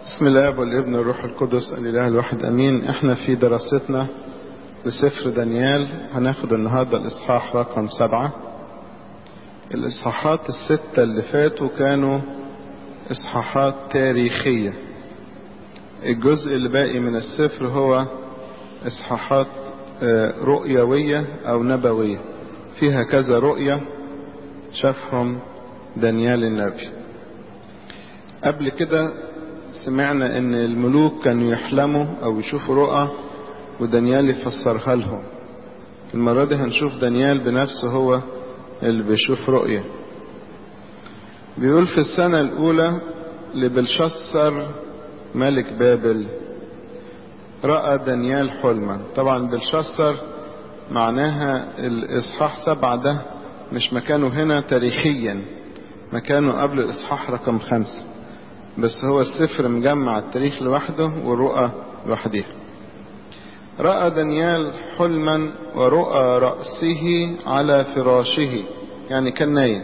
بسم الله والابن والروح القدس الإله الواحد أمين احنا في دراستنا لسفر دانيال هناخد النهاردة الإصحاح رقم سبعة الإصحاحات الستة اللي فاتوا كانوا إصحاحات تاريخية الجزء اللي باقي من السفر هو إصحاحات رؤيوية أو نبوية فيها كذا رؤية شافهم دانيال النبي قبل كده سمعنا ان الملوك كانوا يحلموا او يشوفوا رؤى ودانيال يفسرها لهم المرة دي هنشوف دانيال بنفسه هو اللي بيشوف رؤية بيقول في السنة الأولى لبلشسر ملك بابل رأى دانيال حلما طبعا بلشسر معناها الإصحاح سبعة ده مش مكانه هنا تاريخيا مكانه قبل الإصحاح رقم خمسة بس هو السفر مجمع التاريخ لوحده والرؤى لوحدها رأى دانيال حلما ورؤى رأسه على فراشه يعني كان نايم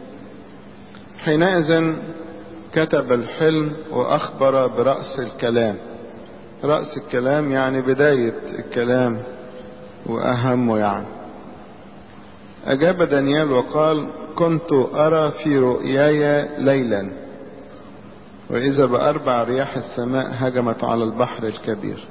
حينئذ كتب الحلم وأخبر برأس الكلام رأس الكلام يعني بداية الكلام وأهمه يعني أجاب دانيال وقال كنت أرى في رؤياي ليلا وإذا بأربع رياح السماء هجمت على البحر الكبير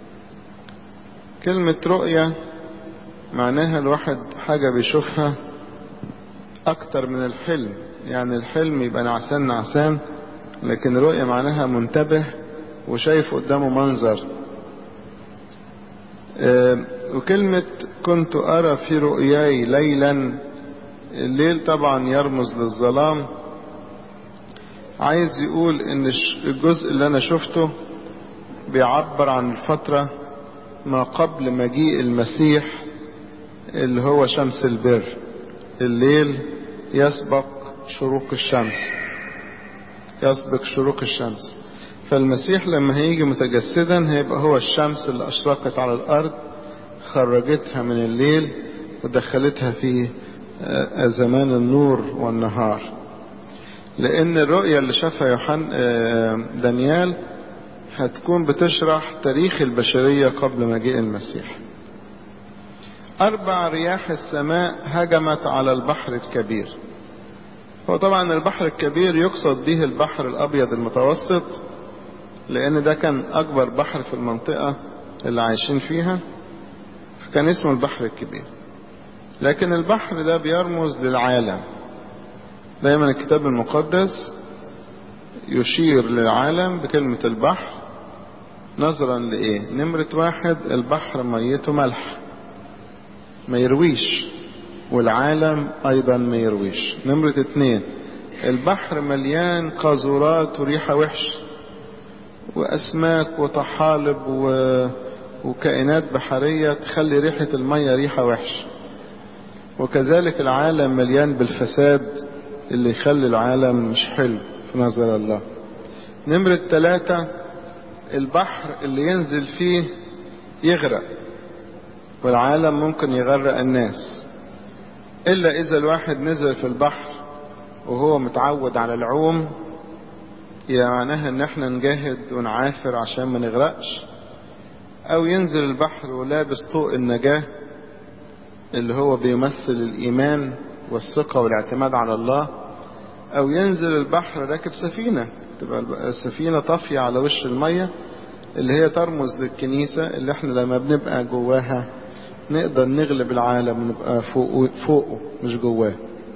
كلمة رؤية معناها الواحد حاجة بيشوفها أكتر من الحلم يعني الحلم يبقى نعسان نعسان لكن الرؤية معناها منتبه وشايف قدامه منظر وكلمة كنت أرى في رؤياي ليلا الليل طبعا يرمز للظلام عايز يقول ان الجزء اللي انا شفته بيعبر عن الفترة ما قبل مجيء المسيح اللي هو شمس البر الليل يسبق شروق الشمس يسبق شروق الشمس فالمسيح لما هيجي متجسدا هيبقى هو الشمس اللي اشرقت على الارض خرجتها من الليل ودخلتها في زمان النور والنهار لان الرؤية اللي شافها يوحنا دانيال هتكون بتشرح تاريخ البشرية قبل مجيء المسيح أربع رياح السماء هجمت على البحر الكبير هو طبعا البحر الكبير يقصد به البحر الأبيض المتوسط لأن ده كان أكبر بحر في المنطقة اللي عايشين فيها فكان اسمه البحر الكبير لكن البحر ده بيرمز للعالم دايما الكتاب المقدس يشير للعالم بكلمة البحر نظرا لإيه نمرة واحد البحر ميته ملح ما يرويش والعالم أيضا ما يرويش نمرة اتنين البحر مليان قاذورات وريحة وحش وأسماك وطحالب و... وكائنات بحرية تخلي ريحة المية ريحة وحش وكذلك العالم مليان بالفساد اللي يخلي العالم مش حلو في نظر الله نمرة ثلاثة البحر اللي ينزل فيه يغرق والعالم ممكن يغرق الناس إلا إذا الواحد نزل في البحر وهو متعود على العوم يعني معناها إن احنا نجاهد ونعافر عشان ما نغرقش أو ينزل البحر ولابس طوق النجاة اللي هو بيمثل الإيمان والثقة والاعتماد على الله أو ينزل البحر راكب سفينة تبقى السفينة طافية على وش المية اللي هي ترمز للكنيسة اللي احنا لما بنبقى جواها نقدر نغلب العالم ونبقى فوقه, فوقه مش جواه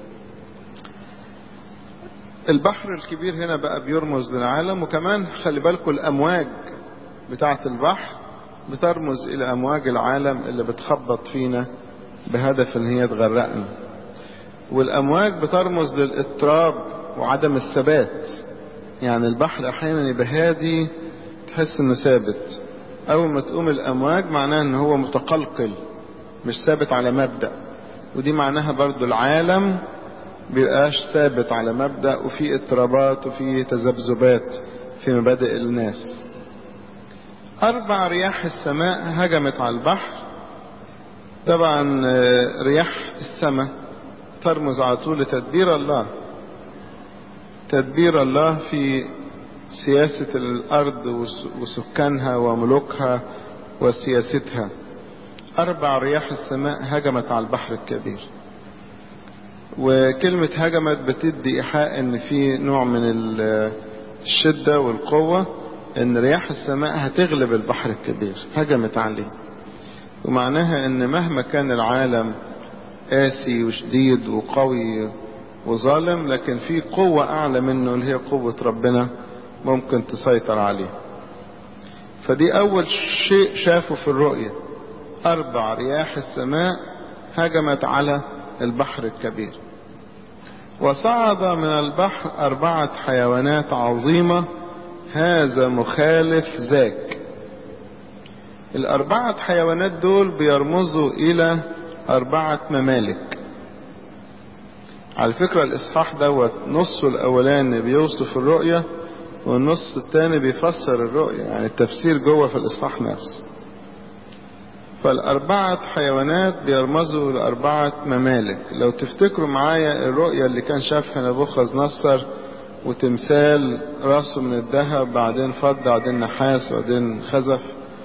البحر الكبير هنا بقى بيرمز للعالم وكمان خلي بالكم الأمواج بتاعة البحر بترمز إلى أمواج العالم اللي بتخبط فينا بهدف ان هي تغرقنا والأمواج بترمز للاضطراب وعدم الثبات يعني البحر أحيانا يبقى هادي تحس إنه ثابت أول ما تقوم الأمواج معناها إن هو متقلقل مش ثابت على مبدأ ودي معناها برضو العالم بيبقاش ثابت على مبدأ وفي اضطرابات وفي تذبذبات في مبادئ الناس أربع رياح السماء هجمت على البحر طبعا رياح السماء ترمز على طول لتدبير الله تدبير الله في سياسة الأرض وسكانها وملوكها وسياستها أربع رياح السماء هجمت على البحر الكبير وكلمة هجمت بتدي إيحاء إن في نوع من الشدة والقوة إن رياح السماء هتغلب البحر الكبير هجمت عليه ومعناها إن مهما كان العالم قاسي وشديد وقوي وظالم لكن في قوة أعلى منه اللي هي قوة ربنا ممكن تسيطر عليه فدي أول شيء شافه في الرؤية أربع رياح السماء هجمت على البحر الكبير وصعد من البحر أربعة حيوانات عظيمة هذا مخالف ذاك الأربعة حيوانات دول بيرمزوا إلى أربعة ممالك على فكرة الإصحاح دوت نصه الأولاني بيوصف الرؤية والنص الثاني بيفسر الرؤية يعني التفسير جوه في الإصحاح نفسه فالأربعة حيوانات بيرمزوا لأربعة ممالك لو تفتكروا معايا الرؤية اللي كان شافها نبوخذ نصر وتمثال راسه من الذهب بعدين فضة بعدين نحاس بعدين خزف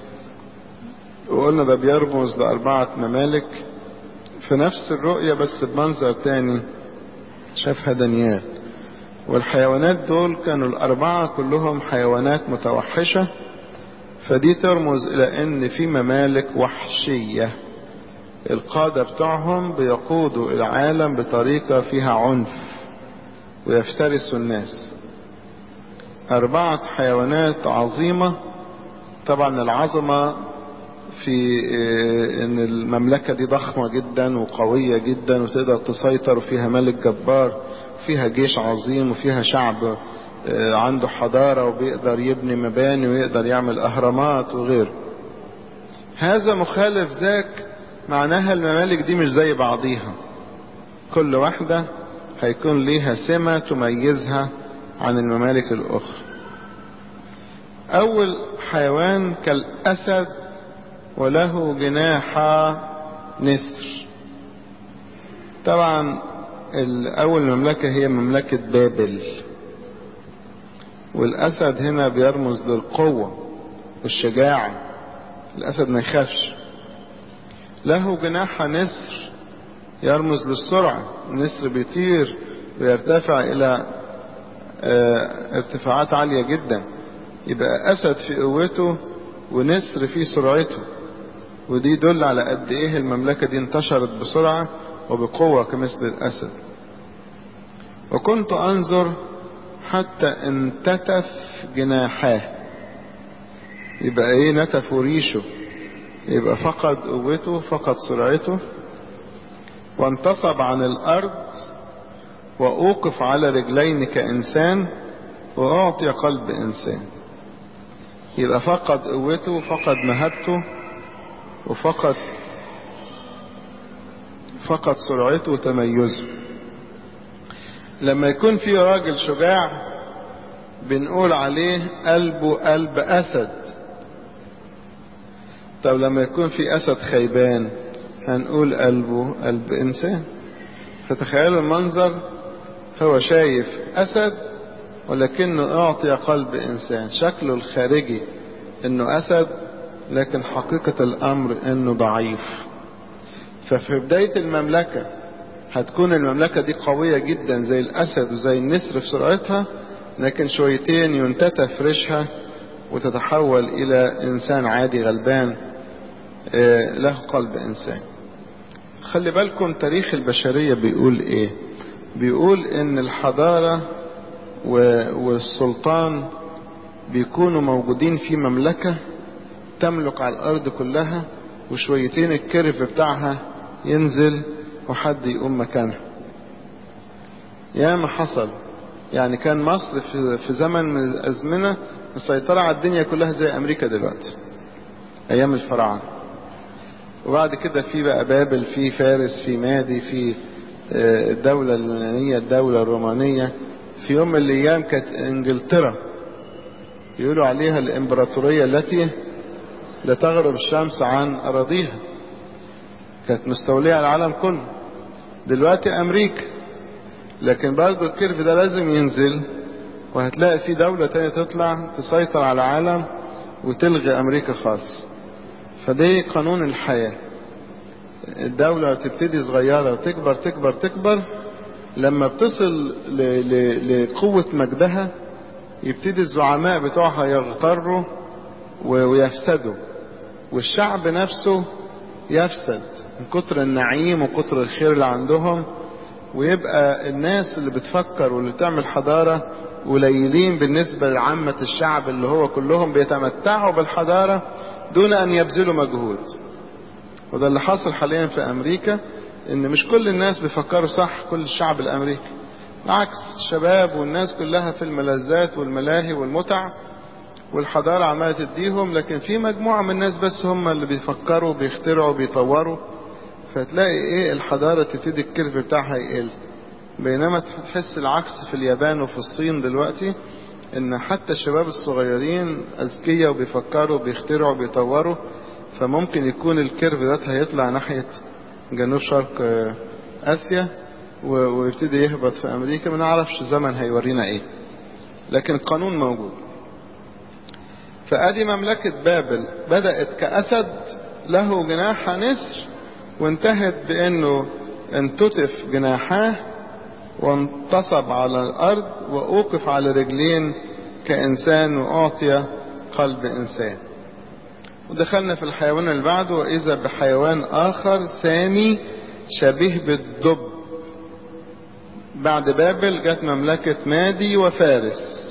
وقلنا ده بيرمز لأربعة ممالك في نفس الرؤية بس بمنظر تاني شافها دانيال والحيوانات دول كانوا الأربعة كلهم حيوانات متوحشة فدي ترمز إلى أن في ممالك وحشية القادة بتوعهم بيقودوا العالم بطريقة فيها عنف ويفترسوا الناس أربعة حيوانات عظيمة طبعا العظمة في ان المملكة دي ضخمة جدا وقوية جدا وتقدر تسيطر وفيها ملك جبار فيها جيش عظيم وفيها شعب عنده حضارة وبيقدر يبني مباني ويقدر يعمل أهرامات وغيره هذا مخالف ذاك معناها الممالك دي مش زي بعضيها كل واحدة هيكون ليها سمة تميزها عن الممالك الأخرى أول حيوان كالأسد وله جناح نسر طبعا أول مملكة هي مملكة بابل والأسد هنا بيرمز للقوة والشجاعة الأسد ما يخافش له جناح نسر يرمز للسرعة النسر بيطير ويرتفع إلى ارتفاعات عالية جدا يبقى أسد في قوته ونسر في سرعته ودي يدل على قد ايه المملكة دي انتشرت بسرعة وبقوة كمثل الأسد وكنت أنظر حتى انتتف جناحاه يبقى ايه نتف ريشه يبقى فقد قوته فقد سرعته وانتصب عن الأرض وأوقف على رجلين كإنسان وأعطي قلب إنسان يبقى فقد قوته وفقد مهابته وفقد فقد سرعته وتميزه لما يكون في راجل شجاع بنقول عليه قلبه قلب أسد طب لما يكون في أسد خيبان هنقول قلبه قلب إنسان فتخيلوا المنظر هو شايف أسد ولكنه أعطي قلب إنسان شكله الخارجي إنه أسد لكن حقيقة الأمر إنه ضعيف ففي بداية المملكة هتكون المملكة دي قوية جدا زي الأسد وزي النسر في سرعتها لكن شويتين ينتتف ريشها وتتحول إلى إنسان عادي غلبان له قلب إنسان خلي بالكم تاريخ البشرية بيقول إيه بيقول إن الحضارة والسلطان بيكونوا موجودين في مملكة تملك على الأرض كلها وشويتين الكرف بتاعها ينزل وحد يقوم مكانها يا ما حصل يعني كان مصر في, في زمن من الأزمنة مسيطرة على الدنيا كلها زي أمريكا دلوقتي أيام الفراعنة وبعد كده في بقى بابل في فارس في مادي في الدولة اليونانية الدولة الرومانية في يوم من الأيام كانت إنجلترا يقولوا عليها الإمبراطورية التي لا تغرب الشمس عن أراضيها كانت مستولية على العالم كله دلوقتي أمريكا لكن برضه الكيرف ده لازم ينزل وهتلاقي في دولة تانية تطلع تسيطر على العالم وتلغي أمريكا خالص فدي قانون الحياة الدولة تبتدي صغيرة وتكبر تكبر تكبر لما بتصل لقوة مجدها يبتدي الزعماء بتوعها يغتروا ويفسدوا والشعب نفسه يفسد من كتر النعيم وكتر الخير اللي عندهم ويبقى الناس اللي بتفكر واللي بتعمل حضارة قليلين بالنسبة لعامة الشعب اللي هو كلهم بيتمتعوا بالحضارة دون أن يبذلوا مجهود وده اللي حاصل حاليا في أمريكا إن مش كل الناس بيفكروا صح كل الشعب الأمريكي بالعكس الشباب والناس كلها في الملذات والملاهي والمتع والحضارة عمالة تديهم لكن في مجموعة من الناس بس هم اللي بيفكروا بيخترعوا بيطوروا فتلاقي ايه الحضارة تبتدي الكيرف بتاعها يقل بينما تحس العكس في اليابان وفي الصين دلوقتي ان حتى الشباب الصغيرين اذكياء وبيفكروا بيخترعوا بيطوروا فممكن يكون الكيرف ده هيطلع ناحية جنوب شرق اسيا ويبتدي يهبط في امريكا ما نعرفش الزمن هيورينا ايه لكن القانون موجود فادي مملكة بابل بدأت كأسد له جناح نسر وانتهت بانه انتتف جناحاه وانتصب على الارض واوقف على رجلين كانسان واعطي قلب انسان ودخلنا في الحيوان اللي بعده واذا بحيوان اخر ثاني شبيه بالدب بعد بابل جت مملكة مادي وفارس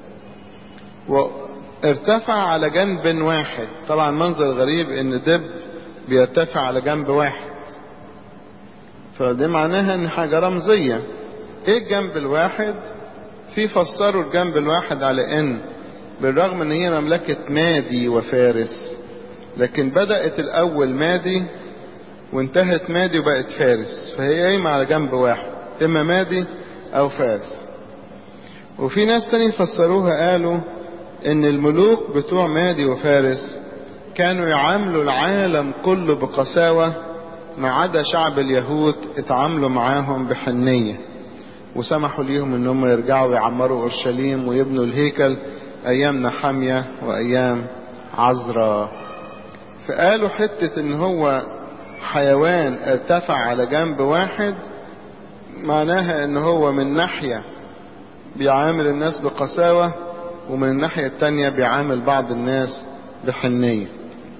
وارتفع على جنب واحد طبعا منظر غريب ان دب بيرتفع على جنب واحد فده معناها ان حاجة رمزية ايه الجنب الواحد في فسروا الجنب الواحد على ان بالرغم ان هي مملكة مادي وفارس لكن بدأت الاول مادي وانتهت مادي وبقت فارس فهي قايمة على جنب واحد اما مادي او فارس وفي ناس تاني فسروها قالوا ان الملوك بتوع مادي وفارس كانوا يعاملوا العالم كله بقساوة ما عدا شعب اليهود اتعاملوا معاهم بحنية وسمحوا ليهم انهم يرجعوا يعمروا اورشليم ويبنوا الهيكل ايام نحمية وايام عزرا فقالوا حتة ان هو حيوان ارتفع على جنب واحد معناها ان هو من ناحية بيعامل الناس بقساوة ومن الناحية التانية بيعامل بعض الناس بحنية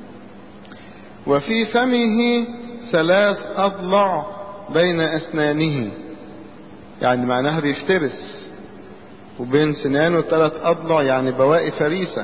وفي فمه ثلاث أضلع بين أسنانه يعني معناها بيفترس وبين سنانه ثلاث أضلع يعني بواقي فريسة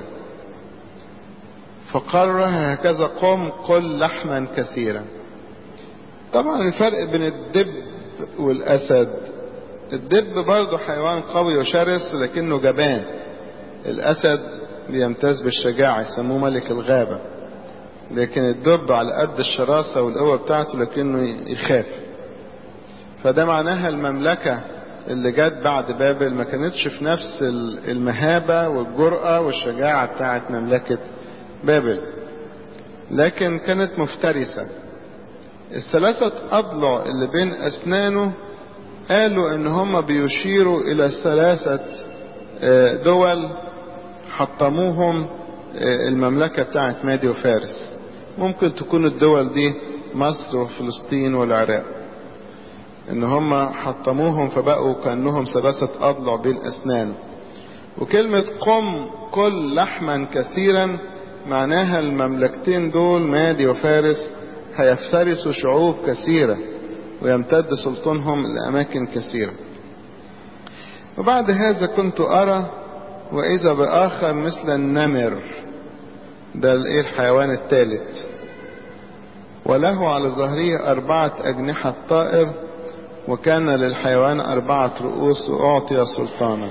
فقرر هكذا قم قل لحما كثيرا طبعا الفرق بين الدب والأسد الدب برضه حيوان قوي وشرس لكنه جبان الأسد بيمتاز بالشجاعة يسموه ملك الغابة لكن الدب على قد الشراسة والقوة بتاعته لكنه يخاف فده معناها المملكة اللي جت بعد بابل ما كانتش في نفس المهابة والجرأة والشجاعة بتاعت مملكة بابل لكن كانت مفترسة الثلاثة أضلع اللي بين أسنانه قالوا إن هم بيشيروا إلى ثلاثة دول حطموهم المملكة بتاعت مادي وفارس ممكن تكون الدول دي مصر وفلسطين والعراق ان هم حطموهم فبقوا كأنهم ثلاثة أضلع بين أسنان وكلمة قم كل لحما كثيرا معناها المملكتين دول مادي وفارس هيفترسوا شعوب كثيرة ويمتد سلطانهم لأماكن كثيرة وبعد هذا كنت أرى وإذا بآخر مثل النمر ده الايه الحيوان الثالث وله على ظهره أربعة أجنحة طائر وكان للحيوان أربعة رؤوس وأعطي سلطانا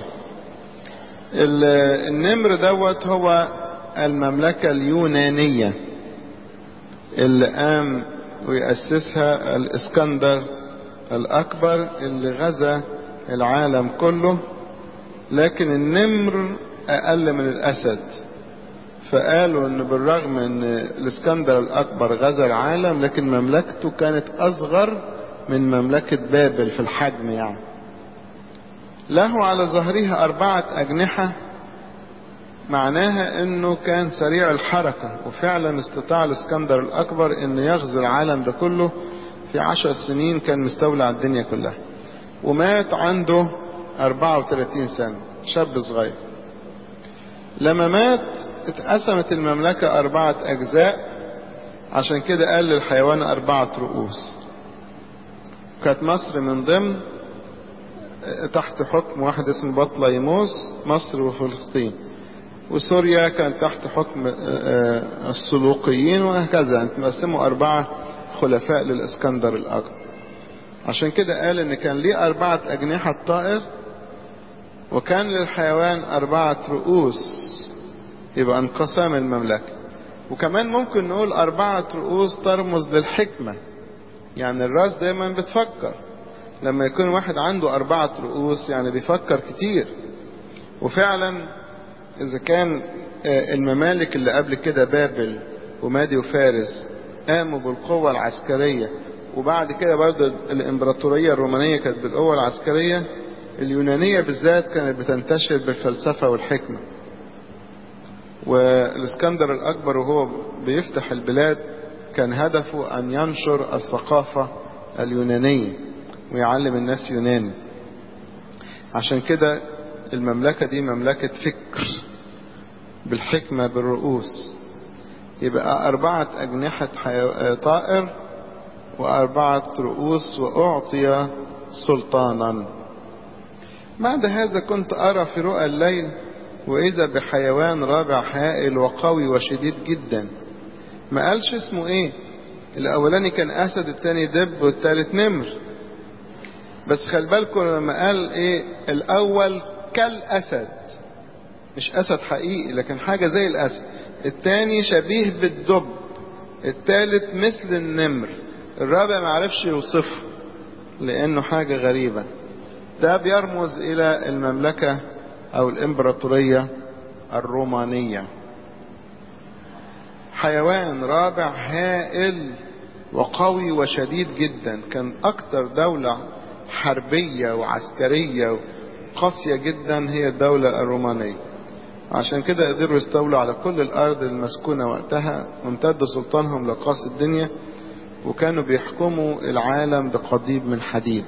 النمر دوت هو المملكة اليونانية اللي قام ويأسسها الإسكندر الأكبر اللي غزا العالم كله لكن النمر أقل من الأسد فقالوا ان بالرغم ان الاسكندر الاكبر غزا العالم لكن مملكته كانت اصغر من مملكة بابل في الحجم يعني له على ظهره أربعة أجنحة معناها أنه كان سريع الحركة وفعلا استطاع الإسكندر الأكبر أنه يغزو العالم ده كله في عشر سنين كان مستولى على الدنيا كلها ومات عنده 34 سنة شاب صغير لما مات اتقسمت المملكة أربعة أجزاء عشان كده قال للحيوان أربعة رؤوس كانت مصر من ضمن تحت حكم واحد اسمه بطليموس مصر وفلسطين وسوريا كانت تحت حكم السلوقيين وهكذا مقسموا أربعة خلفاء للإسكندر الأكبر عشان كده قال إن كان ليه أربعة أجنحة طائر وكان للحيوان أربعة رؤوس يبقى انقسام المملكة وكمان ممكن نقول أربعة رؤوس ترمز للحكمة يعني الراس دايما بتفكر لما يكون واحد عنده أربعة رؤوس يعني بيفكر كتير وفعلا إذا كان الممالك اللي قبل كده بابل ومادي وفارس قاموا بالقوة العسكرية وبعد كده برضه الإمبراطورية الرومانية كانت بالقوة العسكرية اليونانية بالذات كانت بتنتشر بالفلسفة والحكمة والإسكندر الأكبر وهو بيفتح البلاد كان هدفه أن ينشر الثقافة اليونانية ويعلم الناس يوناني عشان كده المملكة دي مملكة فكر بالحكمة بالرؤوس يبقى أربعة أجنحة حيو... طائر وأربعة رؤوس وأعطي سلطانا بعد هذا كنت أرى في رؤى الليل وإذا بحيوان رابع هائل وقوي وشديد جدا ما قالش اسمه ايه الاولاني كان اسد التاني دب والتالت نمر بس خلي بالكم لما قال ايه الاول كالاسد مش اسد حقيقي لكن حاجة زي الاسد التاني شبيه بالدب التالت مثل النمر الرابع ما عرفش يوصفه لانه حاجة غريبة ده بيرمز الى المملكة او الامبراطورية الرومانية حيوان رابع هائل وقوي وشديد جدا كان اكتر دولة حربية وعسكرية قاسية جدا هي الدولة الرومانية عشان كده قدروا يستولوا على كل الارض المسكونة وقتها وامتد سلطانهم لقاص الدنيا وكانوا بيحكموا العالم بقضيب من حديد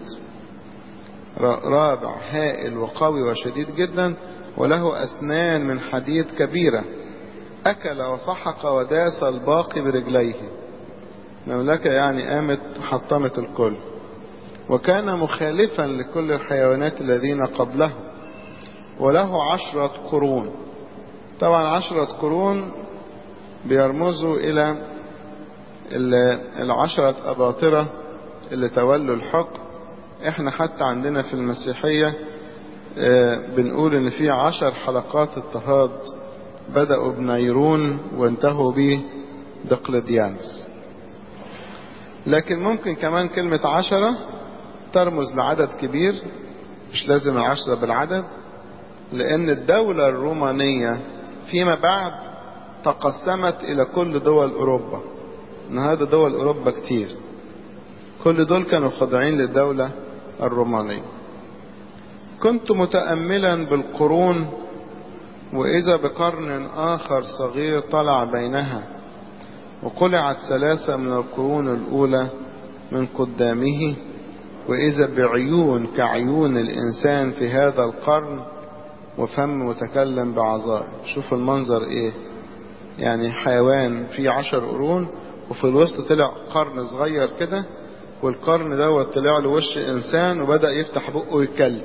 رابع هائل وقوي وشديد جدا وله اسنان من حديد كبيره أكل وسحق وداس الباقي برجليه مملكة يعني قامت حطمت الكل وكان مخالفا لكل الحيوانات الذين قبله وله عشرة قرون طبعا عشرة قرون بيرمزوا إلى العشرة أباطرة اللي تولوا الحكم احنا حتى عندنا في المسيحية بنقول ان في عشر حلقات اضطهاد بدأوا بنيرون وانتهوا به دقلديانس لكن ممكن كمان كلمة عشرة ترمز لعدد كبير مش لازم العشرة بالعدد لأن الدولة الرومانية فيما بعد تقسمت إلى كل دول أوروبا النهاردة دول أوروبا كتير كل دول كانوا خاضعين للدولة الرومانية كنت متأملا بالقرون وإذا بقرن آخر صغير طلع بينها وقلعت ثلاثة من القرون الأولى من قدامه وإذا بعيون كعيون الإنسان في هذا القرن وفم متكلم بعظائم شوف المنظر إيه يعني حيوان فيه عشر قرون وفي الوسط طلع قرن صغير كده والقرن دوت طلع له وش إنسان وبدأ يفتح بقه ويتكلم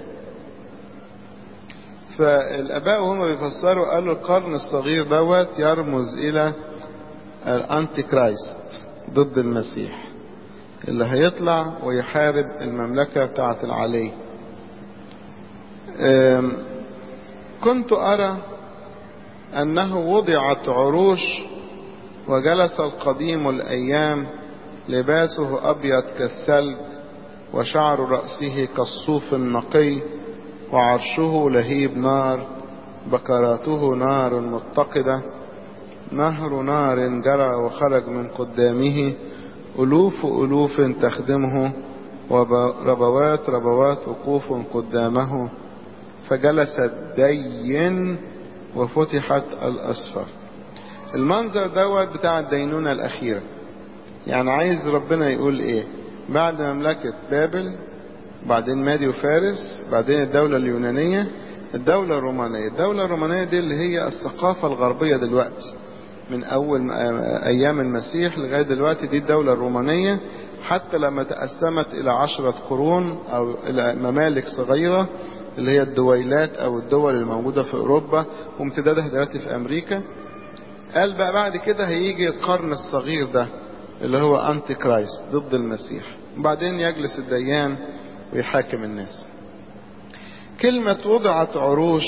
فالاباء وهم بيفسروا قالوا القرن الصغير دوت يرمز الى الانتي كرايست ضد المسيح اللي هيطلع ويحارب المملكة بتاعة العلي كنت ارى انه وضعت عروش وجلس القديم الايام لباسه ابيض كالثلج وشعر رأسه كالصوف النقي وعرشه لهيب نار بكراته نار متقدة نهر نار جرى وخرج من قدامه ألوف ألوف تخدمه وربوات ربوات وقوف قدامه فجلس الدين وفتحت الأسفار المنظر دوت بتاع الدينونة الأخيرة يعني عايز ربنا يقول إيه بعد مملكة بابل بعدين مادي وفارس بعدين الدولة اليونانية الدولة الرومانية الدولة الرومانية دي اللي هي الثقافة الغربية دلوقتي من أول أيام المسيح لغاية دلوقتي دي الدولة الرومانية حتى لما تقسمت إلى عشرة قرون أو إلى ممالك صغيرة اللي هي الدويلات أو الدول الموجودة في أوروبا وامتدادها دلوقتي في أمريكا قال بقى بعد كده هيجي القرن الصغير ده اللي هو أنتي كرايست ضد المسيح وبعدين يجلس الديان ويحاكم الناس كلمة وضعت عروش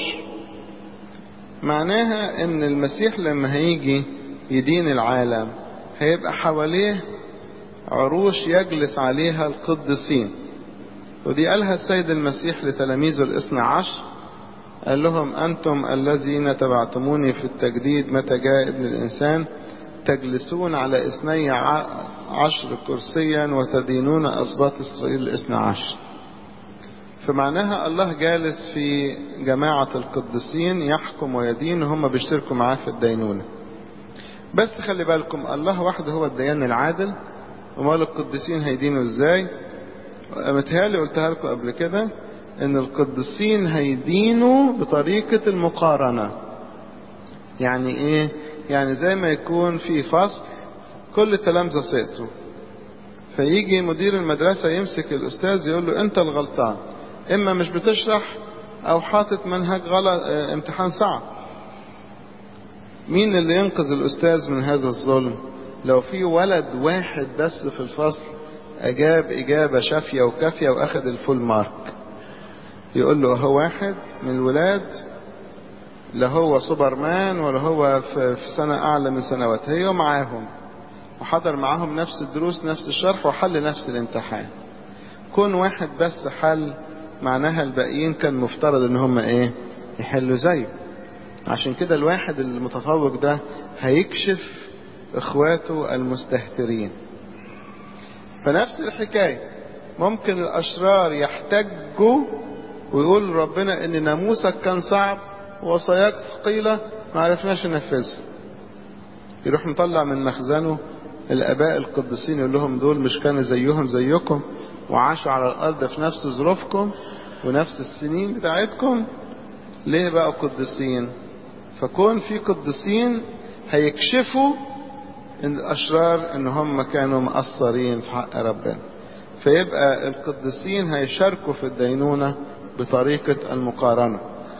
معناها ان المسيح لما هيجي يدين العالم هيبقى حواليه عروش يجلس عليها القديسين ودي قالها السيد المسيح لتلاميذه الاثنى عشر قال لهم أنتم الذين تبعتموني في التجديد متى جاء ابن الإنسان تجلسون على اثني عشر كرسيا وتدينون أسباط إسرائيل الاثنى عشر فمعناها الله جالس في جماعة القديسين يحكم ويدين وهم بيشتركوا معاه في الدينونة بس خلي بالكم الله وحده هو الديان العادل ومال القديسين هيدينوا ازاي متهيألي قلتها لكم قبل كده ان القديسين هيدينوا بطريقة المقارنة يعني ايه يعني زي ما يكون في فصل كل التلامذة سقطوا فيجي مدير المدرسة يمسك الأستاذ يقول له أنت الغلطان إما مش بتشرح أو حاطط منهج غلط اه امتحان صعب مين اللي ينقذ الأستاذ من هذا الظلم لو في ولد واحد بس في الفصل أجاب إجابة شافية وكافية وأخذ الفول مارك يقول له هو واحد من الولاد لا هو سوبرمان ولا هو في سنة أعلى من سنوات هي معاهم وحضر معاهم نفس الدروس نفس الشرح وحل نفس الامتحان كون واحد بس حل معناها الباقيين كان مفترض ان هم ايه يحلوا زيه عشان كده الواحد المتفوق ده هيكشف اخواته المستهترين فنفس الحكاية ممكن الاشرار يحتجوا ويقول ربنا ان ناموسك كان صعب ووصاياك ثقيلة ما عرفناش ننفذها يروح مطلع من مخزنه الاباء القديسين يقول لهم دول مش كانوا زيهم زيكم وعاشوا على الارض في نفس ظروفكم ونفس السنين بتاعتكم ليه بقى قديسين فكون في قديسين هيكشفوا ان الاشرار ان هم كانوا مقصرين في حق ربنا فيبقى القديسين هيشاركوا في الدينونة بطريقة المقارنة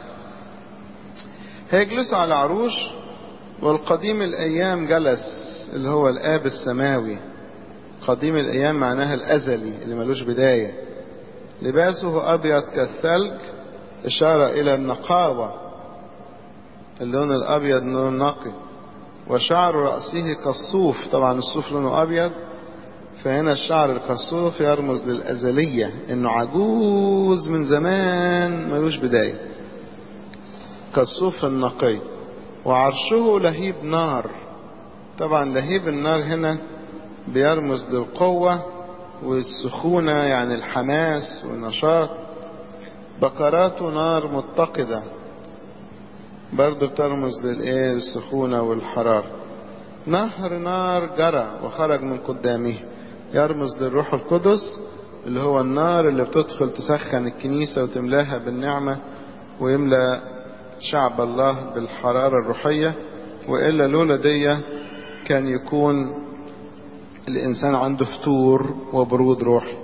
هيجلسوا على عروش والقديم الأيام جلس اللي هو الآب السماوي قديم الأيام معناها الأزلي اللي ملوش بداية لباسه أبيض كالثلج إشارة إلى النقاوة اللون الأبيض لون نقي وشعر رأسه كالصوف طبعا الصوف لونه أبيض فهنا الشعر الكالصوف يرمز للأزلية إنه عجوز من زمان ملوش بداية كالصوف النقي وعرشه لهيب نار طبعا لهيب النار هنا بيرمز للقوة والسخونة يعني الحماس والنشاط بكراته نار متقدة برضه بترمز للايه السخونة والحرارة نهر نار جرى وخرج من قدامه يرمز للروح القدس اللي هو النار اللي بتدخل تسخن الكنيسة وتملاها بالنعمة ويملى شعب الله بالحرارة الروحية وإلا لولا دي كان يكون الإنسان عنده فتور وبرود روحي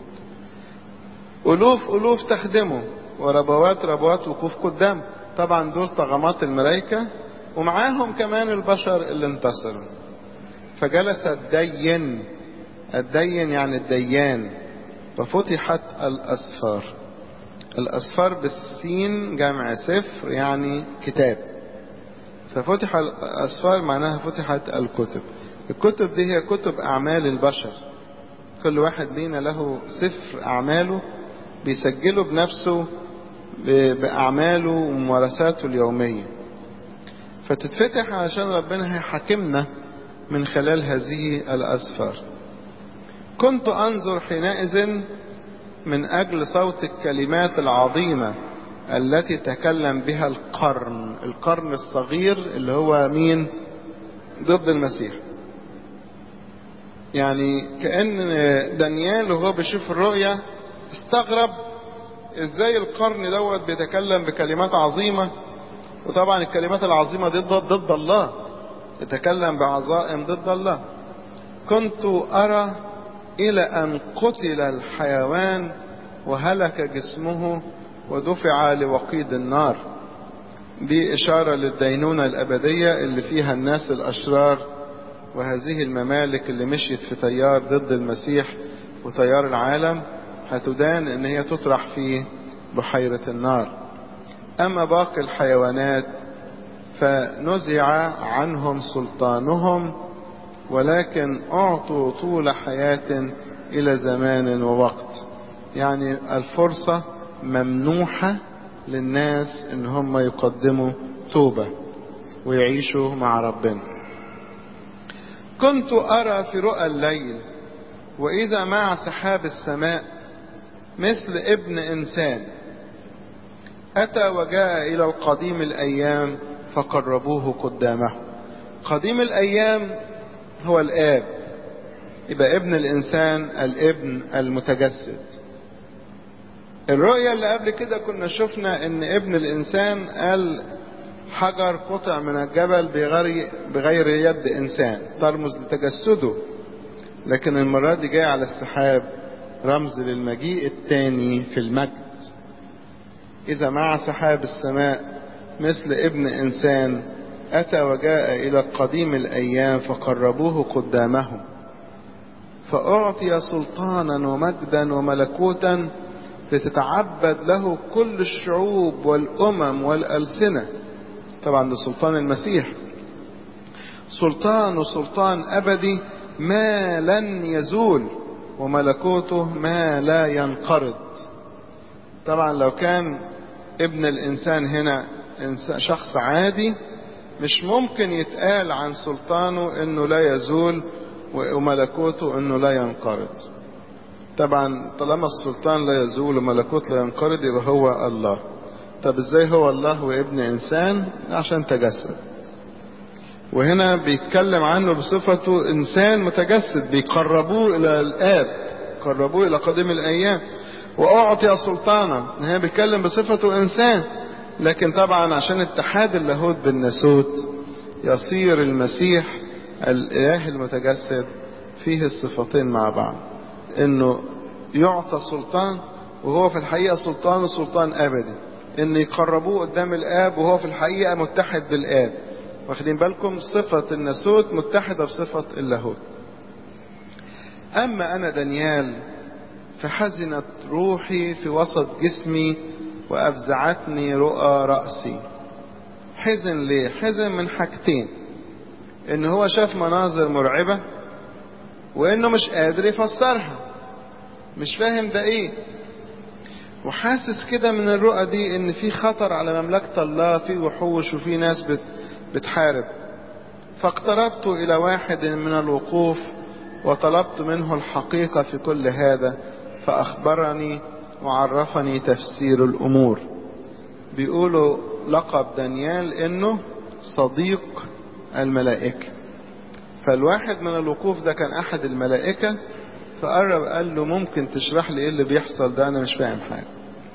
ألوف ألوف تخدمه وربوات ربوات وقوف قدامه طبعا دول طغمات الملائكة ومعاهم كمان البشر اللي انتصروا فجلس الدين الدين يعني الديان وفتحت الأسفار الأسفار بالسين جمع سفر يعني كتاب ففتح الأسفار معناها فتحت الكتب الكتب دي هي كتب أعمال البشر كل واحد لينا له سفر أعماله بيسجله بنفسه بأعماله وممارساته اليومية فتتفتح علشان ربنا هيحاكمنا من خلال هذه الأسفار كنت أنظر حينئذ من أجل صوت الكلمات العظيمة التي تكلم بها القرن القرن الصغير اللي هو مين ضد المسيح يعني كأن دانيال وهو بيشوف الرؤية استغرب ازاي القرن دوت بيتكلم بكلمات عظيمة وطبعا الكلمات العظيمة ضد ضد الله يتكلم بعظائم ضد الله كنت أرى إلى أن قتل الحيوان وهلك جسمه ودفع لوقيد النار دي إشارة للدينونة الأبدية اللي فيها الناس الأشرار وهذه الممالك اللي مشيت في تيار ضد المسيح وتيار العالم هتدان ان هي تطرح في بحيرة النار اما باقي الحيوانات فنزع عنهم سلطانهم ولكن اعطوا طول حياة الى زمان ووقت يعني الفرصة ممنوحة للناس ان هم يقدموا توبة ويعيشوا مع ربنا كنت ارى في رؤى الليل واذا مع سحاب السماء مثل ابن انسان اتى وجاء الى القديم الايام فقربوه قدامه قديم الايام هو الاب يبقى ابن الانسان الابن المتجسد الرؤية اللي قبل كده كنا شفنا ان ابن الانسان قال حجر قطع من الجبل بغير, بغير يد انسان ترمز لتجسده لكن المرة دي جاي على السحاب رمز للمجيء الثاني في المجد اذا مع سحاب السماء مثل ابن انسان اتى وجاء الى قديم الايام فقربوه قدامهم فاعطي سلطانا ومجدا وملكوتا لتتعبد له كل الشعوب والامم والالسنه طبعا ده سلطان المسيح سلطان وسلطان ابدي ما لن يزول وملكوته ما لا ينقرض طبعا لو كان ابن الانسان هنا شخص عادي مش ممكن يتقال عن سلطانه انه لا يزول وملكوته انه لا ينقرض طبعا طالما السلطان لا يزول وملكوت لا ينقرض يبقى هو الله طب ازاي هو الله وابن انسان عشان تجسد وهنا بيتكلم عنه بصفته انسان متجسد بيقربوه الى الاب قربوه الى قديم الايام واعطي سلطانا هنا بيتكلم بصفته انسان لكن طبعا عشان اتحاد اللاهوت بالناسوت يصير المسيح الاله المتجسد فيه الصفتين مع بعض انه يعطى سلطان وهو في الحقيقه سلطانه سلطان ابدي ان يقربوه قدام الاب وهو في الحقيقه متحد بالاب واخدين بالكم صفة الناسوت متحدة بصفة اللاهوت أما أنا دانيال فحزنت روحي في وسط جسمي وأفزعتني رؤى رأسي حزن ليه حزن من حاجتين إن هو شاف مناظر مرعبة وإنه مش قادر يفسرها مش فاهم ده إيه وحاسس كده من الرؤى دي إن في خطر على مملكة الله في وحوش وفي ناس بت بتحارب فاقتربت الى واحد من الوقوف وطلبت منه الحقيقة في كل هذا فاخبرني وعرفني تفسير الامور بيقولوا لقب دانيال انه صديق الملائكة فالواحد من الوقوف ده كان احد الملائكة فقرب قال له ممكن تشرح لي ايه اللي بيحصل ده انا مش فاهم حاجة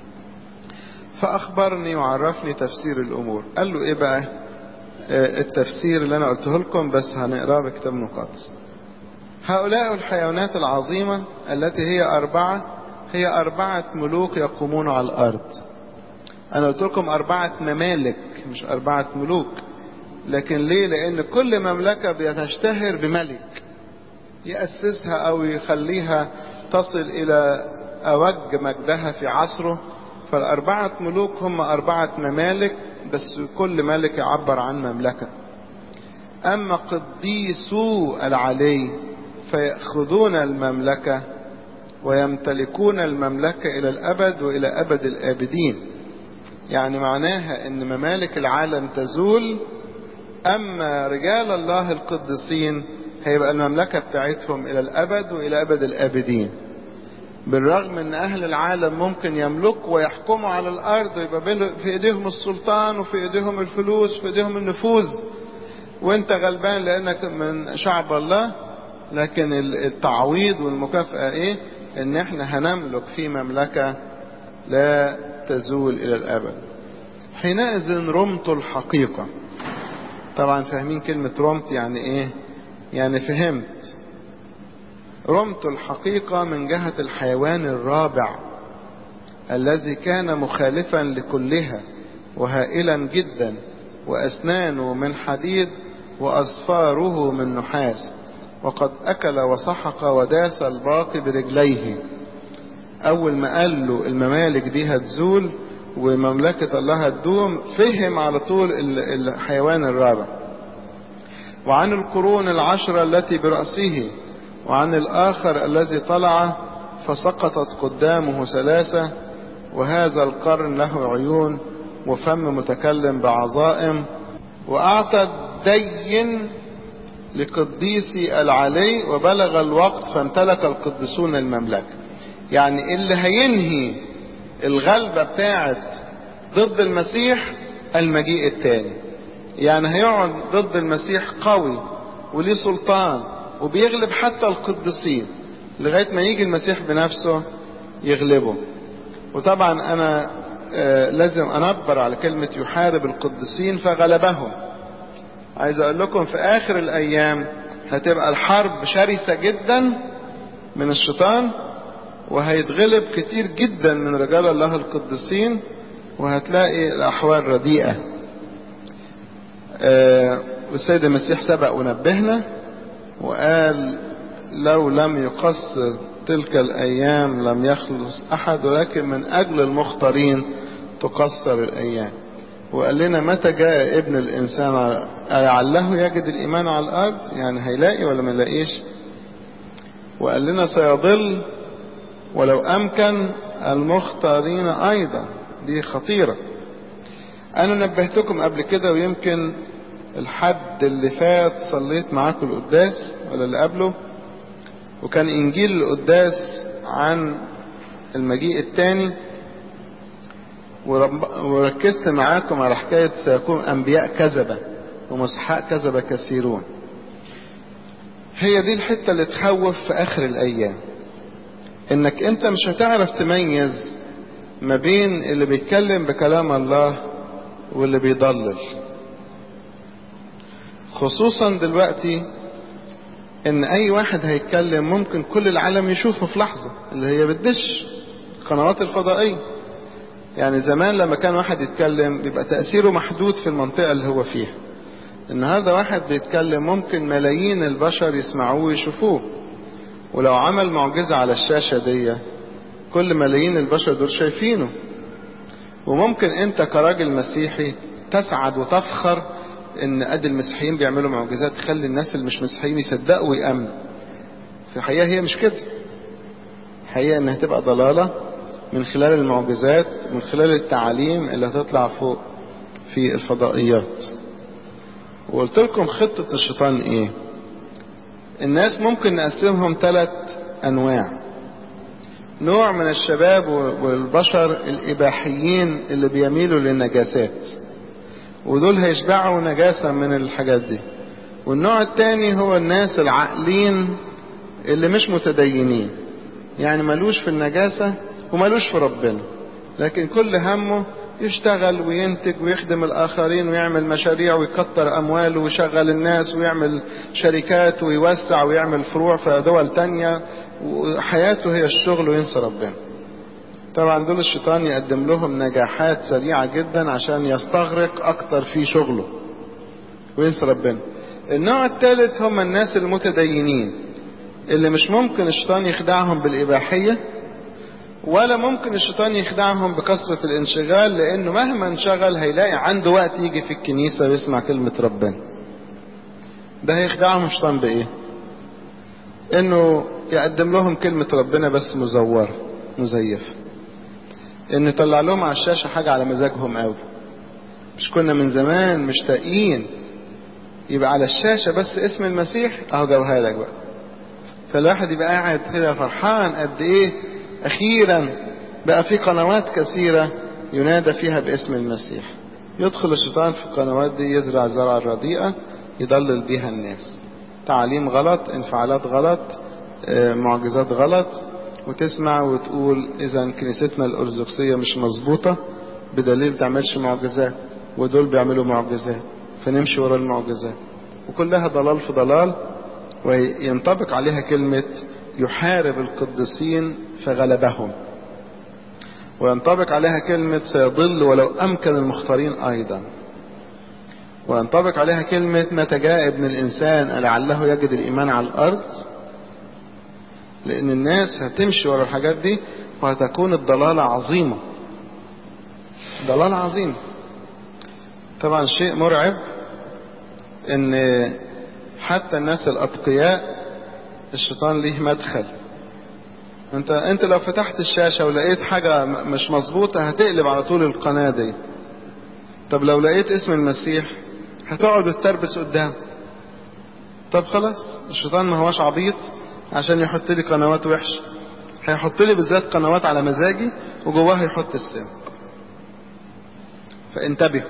فاخبرني وعرفني تفسير الامور قال له ايه بقى التفسير اللي انا قلته لكم بس هنقراه بكتاب مقدس هؤلاء الحيوانات العظيمة التي هي أربعة هي أربعة ملوك يقومون على الأرض أنا قلت لكم أربعة ممالك مش أربعة ملوك لكن ليه لأن كل مملكة بتشتهر بملك يأسسها أو يخليها تصل إلى أوج مجدها في عصره فالأربعة ملوك هم أربعة ممالك بس كل ملك يعبر عن مملكة أما قديسو العلي فيأخذون المملكة ويمتلكون المملكة إلى الأبد وإلى أبد الآبدين يعني معناها أن ممالك العالم تزول أما رجال الله القديسين هيبقى المملكة بتاعتهم إلى الأبد وإلى أبد الآبدين بالرغم ان اهل العالم ممكن يملكوا ويحكموا على الارض ويبقى في ايديهم السلطان وفي ايديهم الفلوس وفي ايديهم النفوذ وانت غلبان لانك من شعب الله لكن التعويض والمكافأة ايه ان احنا هنملك في مملكة لا تزول الى الابد حينئذ رمت الحقيقة طبعا فاهمين كلمة رمت يعني ايه يعني فهمت رمت الحقيقة من جهة الحيوان الرابع الذي كان مخالفا لكلها وهائلا جدا وأسنانه من حديد وأصفاره من نحاس وقد أكل وسحق وداس الباقي برجليه أول ما قال له الممالك دي هتزول ومملكة الله هتدوم فهم على طول الحيوان الرابع وعن القرون العشرة التي برأسه وعن الآخر الذي طلع فسقطت قدامه ثلاثة وهذا القرن له عيون وفم متكلم بعظائم وأعطى الدين لقديسي العلي وبلغ الوقت فامتلك القديسون المملكة يعني اللي هينهي الغلبة بتاعت ضد المسيح المجيء الثاني يعني هيقعد ضد المسيح قوي وليه سلطان وبيغلب حتى القديسين لغاية ما يجي المسيح بنفسه يغلبه وطبعا انا آه لازم انبر على كلمة يحارب القديسين فغلبهم عايز اقول لكم في اخر الايام هتبقى الحرب شرسة جدا من الشيطان وهيتغلب كتير جدا من رجال الله القديسين وهتلاقي الاحوال رديئة آه والسيد المسيح سبق ونبهنا وقال لو لم يقصر تلك الأيام لم يخلص أحد ولكن من أجل المختارين تقصر الأيام وقال لنا متى جاء ابن الإنسان لعله يجد الإيمان على الأرض يعني هيلاقي ولا ما يلاقيش وقال لنا سيضل ولو أمكن المختارين أيضا دي خطيرة أنا نبهتكم قبل كده ويمكن الحد اللي فات صليت معاكم القداس ولا اللي قبله وكان انجيل القداس عن المجيء الثاني وركزت معاكم على حكاية سيكون انبياء كذبة ومسحاء كذبة كثيرون هي دي الحتة اللي تخوف في اخر الايام انك انت مش هتعرف تميز ما بين اللي بيتكلم بكلام الله واللي بيضلل خصوصا دلوقتي ان اي واحد هيتكلم ممكن كل العالم يشوفه في لحظة اللي هي بتدش القنوات الفضائية يعني زمان لما كان واحد يتكلم بيبقى تأثيره محدود في المنطقة اللي هو فيها النهاردة واحد بيتكلم ممكن ملايين البشر يسمعوه ويشوفوه ولو عمل معجزة على الشاشة دي كل ملايين البشر دول شايفينه وممكن انت كراجل مسيحي تسعد وتفخر ان ادي المسيحيين بيعملوا معجزات تخلي الناس اللي مش مسيحيين يصدقوا ويامنوا في الحقيقه هي مش كده الحقيقه انها تبقى ضلاله من خلال المعجزات من خلال التعاليم اللي هتطلع فوق في الفضائيات وقلت لكم خطه الشيطان ايه الناس ممكن نقسمهم ثلاث انواع نوع من الشباب والبشر الاباحيين اللي بيميلوا للنجاسات ودول هيشبعوا نجاسة من الحاجات دي والنوع التاني هو الناس العاقلين اللي مش متدينين يعني ملوش في النجاسة وملوش في ربنا لكن كل همه يشتغل وينتج ويخدم الآخرين ويعمل مشاريع ويكتر أمواله ويشغل الناس ويعمل شركات ويوسع ويعمل فروع في دول تانية وحياته هي الشغل وينسى ربنا طبعا دول الشيطان يقدم لهم نجاحات سريعة جدا عشان يستغرق اكتر في شغله وينسى ربنا النوع الثالث هم الناس المتدينين اللي مش ممكن الشيطان يخدعهم بالإباحية ولا ممكن الشيطان يخدعهم بكثرة الانشغال لأنه مهما انشغل هيلاقي عنده وقت يجي في الكنيسة ويسمع كلمة ربنا ده هيخدعهم الشيطان بإيه إنه يقدم لهم كلمة ربنا بس مزورة مزيفة ان يطلع لهم على الشاشة حاجة على مزاجهم قوي مش كنا من زمان مشتاقين يبقى على الشاشة بس اسم المسيح اهو جابها لك بقى فالواحد يبقى قاعد كده فرحان قد ايه أخيرا بقى في قنوات كثيرة ينادى فيها باسم المسيح يدخل الشيطان في القنوات دي يزرع زرع رديئة يضلل بيها الناس تعليم غلط انفعالات غلط معجزات غلط وتسمع وتقول إذا كنيستنا الأرثوذكسية مش مظبوطة بدليل بتعملش معجزات ودول بيعملوا معجزات فنمشي ورا المعجزات وكلها ضلال في ضلال وينطبق عليها كلمة يحارب القديسين فغلبهم وينطبق عليها كلمة سيضل ولو أمكن المختارين أيضا وينطبق عليها كلمة متى جاء ابن الإنسان لعله يجد الإيمان على الأرض لأن الناس هتمشي ورا الحاجات دي وهتكون الضلالة عظيمة ضلالة عظيمة طبعا شيء مرعب ان حتى الناس الاتقياء الشيطان ليه مدخل انت انت لو فتحت الشاشة ولقيت حاجة مش مظبوطة هتقلب على طول القناة دي طب لو لقيت اسم المسيح هتقعد تتربس قدام طب خلاص الشيطان ما هواش عبيط عشان يحط لي قنوات وحشة هيحط لي بالذات قنوات على مزاجي وجواها يحط السم فانتبهوا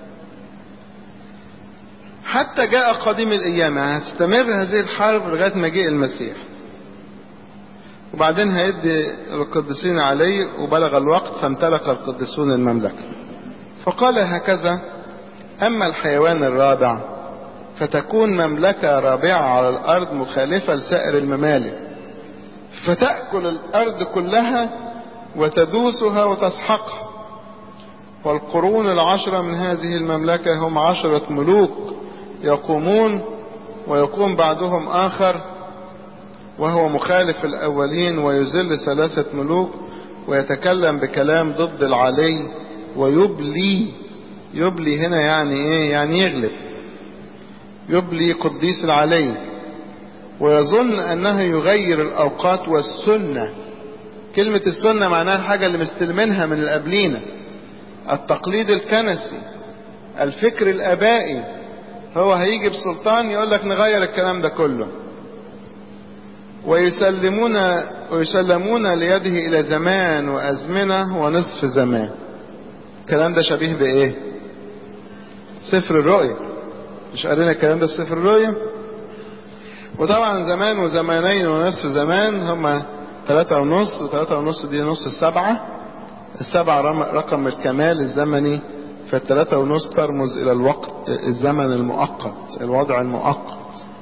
حتى جاء قديم الأيام يعني هتستمر هذه الحرب لغاية ما جاء المسيح وبعدين هيدي القديسين عليه وبلغ الوقت فامتلك القديسون المملكة فقال هكذا أما الحيوان الرابع فتكون مملكة رابعة على الأرض مخالفة لسائر الممالك فتأكل الأرض كلها وتدوسها وتسحقها والقرون العشرة من هذه المملكة هم عشرة ملوك يقومون ويقوم بعدهم آخر وهو مخالف الأولين ويذل ثلاثة ملوك ويتكلم بكلام ضد العلي ويبلي يبلي هنا يعني ايه يعني يغلب يبلي قديس العلي ويظن انه يغير الاوقات والسنة كلمة السنة معناها الحاجة اللي مستلمينها من القبلينا التقليد الكنسي الفكر الابائي هو هيجي بسلطان يقول لك نغير الكلام ده كله ويسلمون ويسلمون ليده الى زمان وازمنه ونصف زمان الكلام ده شبيه بايه سفر الرؤيا مش قرينا الكلام ده في سفر الرؤيا وطبعا زمان وزمانين ونصف زمان هما ثلاثة ونص وثلاثة ونص دي نص السبعة السبعة رقم الكمال الزمني فالثلاثة ونص ترمز إلى الوقت الزمن المؤقت الوضع المؤقت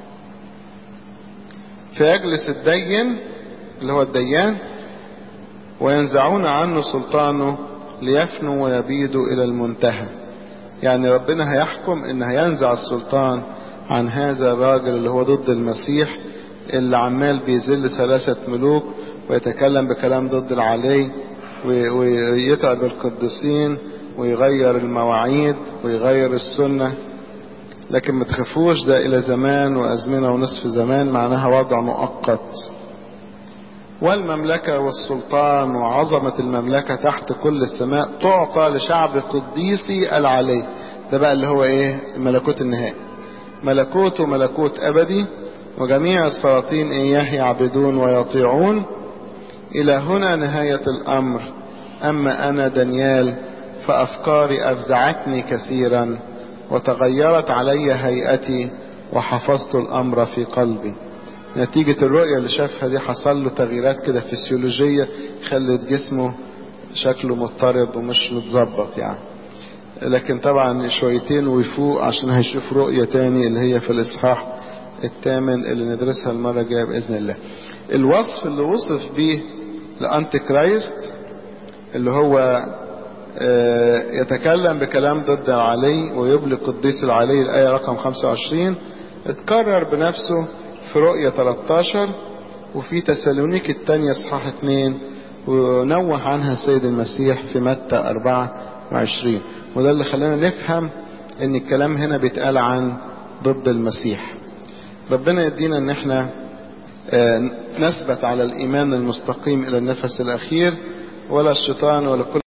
فيجلس الدين اللي هو الديان وينزعون عنه سلطانه ليفنوا ويبيدوا إلى المنتهى يعني ربنا هيحكم إن هينزع السلطان عن هذا الراجل اللي هو ضد المسيح اللي عمال بيذل ثلاثة ملوك ويتكلم بكلام ضد العلي ويتعب القديسين ويغير المواعيد ويغير السنة لكن ما تخافوش ده إلى زمان وأزمنة ونصف زمان معناها وضع مؤقت والمملكة والسلطان وعظمة المملكة تحت كل السماء تعطى لشعب قديسي العلي ده بقى اللي هو ايه ملكوت النهائي ملكوت ملكوت أبدي وجميع السلاطين إياه يعبدون ويطيعون إلى هنا نهاية الأمر أما أنا دانيال فأفكاري أفزعتني كثيرا وتغيرت علي هيئتي وحفظت الأمر في قلبي نتيجة الرؤية اللي شافها دي حصل له تغييرات كده فسيولوجية خلت جسمه شكله مضطرب ومش متظبط يعني لكن طبعا شويتين ويفوق عشان هيشوف رؤية تاني اللي هي في الإصحاح الثامن اللي ندرسها المرة الجاية بإذن الله الوصف اللي وصف به لأنتي كرايست اللي هو يتكلم بكلام ضد العلي ويبلغ قديس العلي الآية رقم 25 اتكرر بنفسه في رؤية 13 وفي تسالونيك الثانية اصحاح 2 ونوه عنها السيد المسيح في متى 24 وده اللي خلانا نفهم ان الكلام هنا بيتقال عن ضد المسيح ربنا يدينا ان احنا نثبت على الايمان المستقيم الى النفس الاخير ولا الشيطان ولا كل